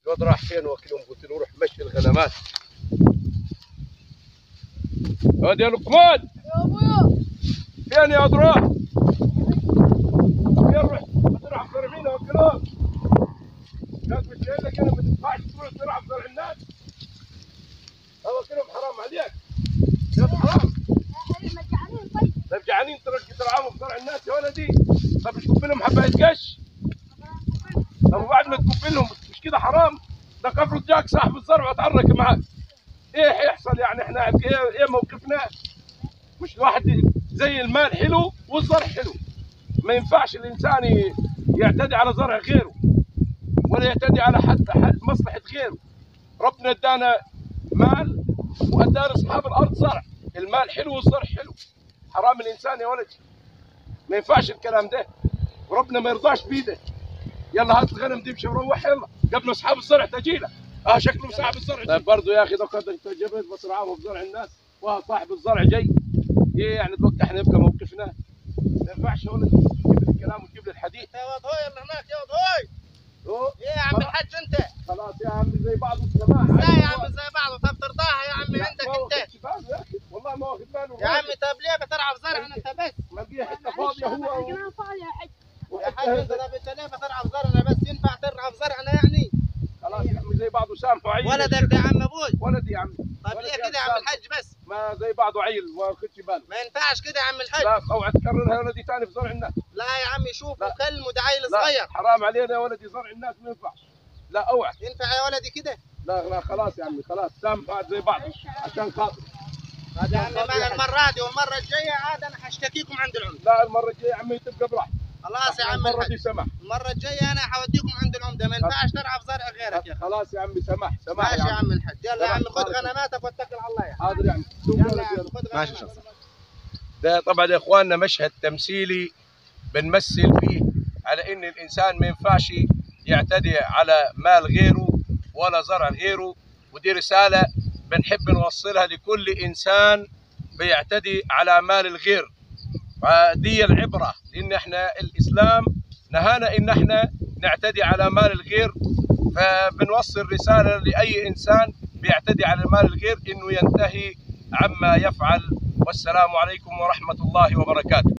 الواد راح فين واكلهم قلت له روح مشي الغنمات واد يا لقمان يا ابويا فين يا ادراح فين روح تروح في مين واكلهم الناس مش قايل لك انا ما تنفعش تروح تلعب زرع الناس هذا كلهم حرام عليك يا حرام يا حبيبي ما تجعلني طيب طيب جعانين ترك تلعبوا في زرع الناس يا ولدي طب مش تكب لهم حبايه قش طب وبعد ما تكب لهم مش كده حرام ده افرض جاك صاحب الزرع وتعرك معاك ايه يحصل يعني احنا ايه, إيه موقفنا مش الواحد زي المال حلو والزرع حلو ما ينفعش الانسان ي- يعتدي على زرع غيره ولا يعتدي على حد, حد مصلحه غيره ربنا ادانا مال وادانا اصحاب الارض زرع المال حلو والزرع حلو حرام الانسان يا ولدي ما ينفعش الكلام ده وربنا ما يرضاش بيده يلا هات الغنم دي امشي وروح يلا قبل اصحاب الزرع تجينا اه شكله صاحب الزرع طيب برضه يا اخي ده قد انت جبت بسرعه في زرع الناس وها صاحب الزرع جاي ايه يعني دلوقتي احنا يبقى موقفنا ما ينفعش يا ولدي تجيب لي الكلام وتجيب لي الحديث يا واد هوي اللي هناك يا واد هوي أوه، ايه يا عم الحاج انت خلاص يا عمي زي بعض السماح لا يا عم زي بعض طب ترضاها يا عمي لا، عندك ما انت واخدش باله يا اخي والله ما واخد باله يا عمي طب ليه بتلعب زرع انت بس ما لقيه حته فاضيه هو انا فاضي يا حاج يا حاج انت طب انت ليه بتلعب زرعنا بس ينفع تلعب زرعنا يعني خلاص يا عمي زي بعض وسامحوا عيل ولدك ده يا عم ابوي ولدي يا عمي طب ولدي ليه كده يا عم سامح. الحاج بس ما زي بعضه عيل ما واخدش باله ما ينفعش كده يا عم الحاج لا اوعى تكررها يا ولدي ثاني في زرع الناس لا يا عمي شوف لا. وكلمه ده عيل لا صغير حرام علينا يا ولدي زرع الناس ما ينفعش لا اوعى ينفع يا ولدي كده لا لا خلاص يا عمي خلاص سامحوا عاد زي بعض عشان خاطر يا عمي ما المرة دي والمرة الجاية عاد انا حشتكيكم عند العمدة لا المره الجايه يا عمي تبقى براحتك خلاص يا عم المره الحاج دي سمح المرة الجاية انا حوديكم عند العمدة ما ينفعش تلعب زرع غيرك يا اخي خلاص يا عمي سمح سمح ماشي يا عم الحاج يلا يا عم سمح. خذ غنماتك واتكل على الله يا حاج حاضر يا عمي يلا يا عم خذ ماشي غنماتك ده طبعا يا اخواننا مشهد تمثيلي بنمثل فيه على ان الانسان ما ينفعش يعتدي على مال غيره ولا زرع غيره ودي رساله بنحب نوصلها لكل انسان بيعتدي على مال الغير فدي العبره لان احنا الاسلام نهانا ان احنا نعتدي على مال الغير فبنوصل رساله لاي انسان بيعتدي على مال الغير انه ينتهي عما يفعل والسلام عليكم ورحمه الله وبركاته